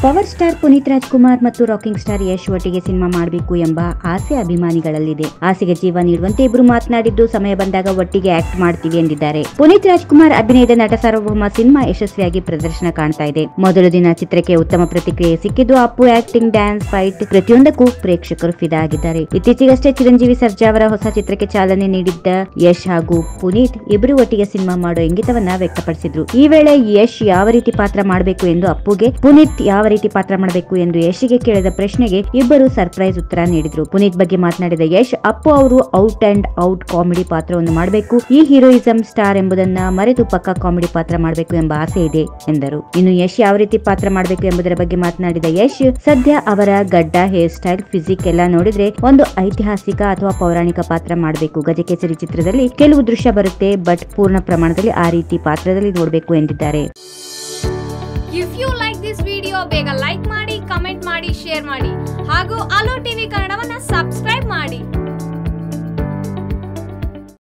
power star Puneeth Rajkumar ಮತ್ತು rocking star Yash ಒಟ್ಟಿಗೆ cinema ಮಾಡಬೇಕು ಎಂಬ ಆಸೆ ಅಭಿಮಾನಿಗಳಲ್ಲಿದೆ ಆಸೆಗೆ ಜೀವ ನೀಡುವಂತೆ ಇಬ್ರು ಮಾತನಾಡಿದ್ದು ಸಮಯ ಬಂದಾಗ ಒಟ್ಟಿಗೆ ಆಕ್ಟ್ ಮಾಡ್ತೀವಿ ಎಂದಿದ್ದಾರೆ ಪುನೀತ್ ರಾಜ್ಕುಮಾರ್ ಅಭಿನಯದ ನಟ ಸಾರ್ವಭೌಮ ಸಿನಿಮಾ ಯಶಸ್ವಿಯಾಗಿ ಪ್ರದರ್ಶನ ಕಾಣ್ತಾ ಇದೆ ಮೊದಲ ದಿನ ಚಿತ್ರಕ್ಕೆ ಉತ್ತಮ ಪ್ರತಿಕ್ರಿಯೆ ಸಿಕ್ಕಿದ್ದು ಅಪ್ಪು ಆಕ್ಟಿಂಗ್ ಡ್ಯಾನ್ಸ್ ಫೈಟ್ ಪ್ರತಿಯೊಂದಕ್ಕೂ ಪ್ರೇಕ್ಷಕರು ಫಿದಾ ಆಗಿದ್ದಾರೆ ಇತ್ತೀಚೆಗಷ್ಟೇ ಚಿರಂಜೀವಿ ಸರ್ಜಾ ಅವರ ಹೊಸ ಚಿತ್ರಕ್ಕೆ ಚಾಲನೆ ನೀಡಿದ್ದ ಯಶ್ ಹಾಗೂ ಪುನೀತ್ ಇಬ್ಬರು ಒಟ್ಟಿಗೆ ಸಿನಿಮಾ ಮಾಡೋ ಇಂಗಿತವನ್ನ ವ್ಯಕ್ತಪಡಿಸಿದ್ರು ಈ ವೇಳೆ ಯಶ್ ಯಾವ ರೀತಿ ಪಾತ್ರ ಮಾಡಬೇಕು ಎಂದು ಅಪ್ಪುಗೆ ಪುನೀತ್ ಯಾವ ರೀತಿ ಪಾತ್ರ ಮಾಡಬೇಕು ಎಂದು ಯಶ್ಗೆ ಕೇಳಿದ ಪ್ರಶ್ನೆಗೆ ಇಬ್ಬರು ಸರ್ಪ್ರೈಸ್ ಉತ್ತರ ನೀಡಿದ್ರು ಪುನೀತ್ ಬಗ್ಗೆ ಮಾತನಾಡಿದ ಯಶ್ ಅಪ್ಪು ಅವರು ಔಟ್ ಅಂಡ್ ಔಟ್ ಕಾಮಿಡಿ ಪಾತ್ರವನ್ನು ಮಾಡಬೇಕು ಈ ಹೀರೋಯಿಸಂ ಸ್ಟಾರ್ ಎಂಬುದನ್ನ ಮರೆತು ಪಕ್ಕ ಕಾಮಿಡಿ ಪಾತ್ರ ಮಾಡಬೇಕು ಎಂಬ ಆಸೆ ಇದೆ ಎಂದರು ಇನ್ನು ಯಶ್ ಯಾವ ರೀತಿ ಪಾತ್ರ ಮಾಡಬೇಕು ಎಂಬುದರ ಬಗ್ಗೆ ಮಾತನಾಡಿದ ಯಶ್ ಸದ್ಯ ಅವರ ಗಡ್ಡ ಹೇರ್ ಸ್ಟೈಲ್ ಫಿಸಿಕ್ ಎಲ್ಲ ನೋಡಿದ್ರೆ ಒಂದು ಐತಿಹಾಸಿಕ ಅಥವಾ ಪೌರಾಣಿಕ ಪಾತ್ರ ಮಾಡಬೇಕು ಗಜಕೇಸರಿ ಚಿತ್ರದಲ್ಲಿ ಕೆಲವು ದೃಶ್ಯ ಬರುತ್ತೆ ಬಟ್ ಪೂರ್ಣ ಪ್ರಮಾಣದಲ್ಲಿ ಆ ರೀತಿ ಪಾತ್ರದಲ್ಲಿ ನೋಡಬೇಕು ಎಂದಿದ್ದಾರೆ if you like this video ಬೇಗ ಲೈಕ್ ಮಾಡಿ ಕಮೆಂಟ್ ಮಾಡಿ ಶೇರ್ ಮಾಡಿ ಹಾಗೂ ಅಲೋ ಟಿವಿ ಕನ್ನಡ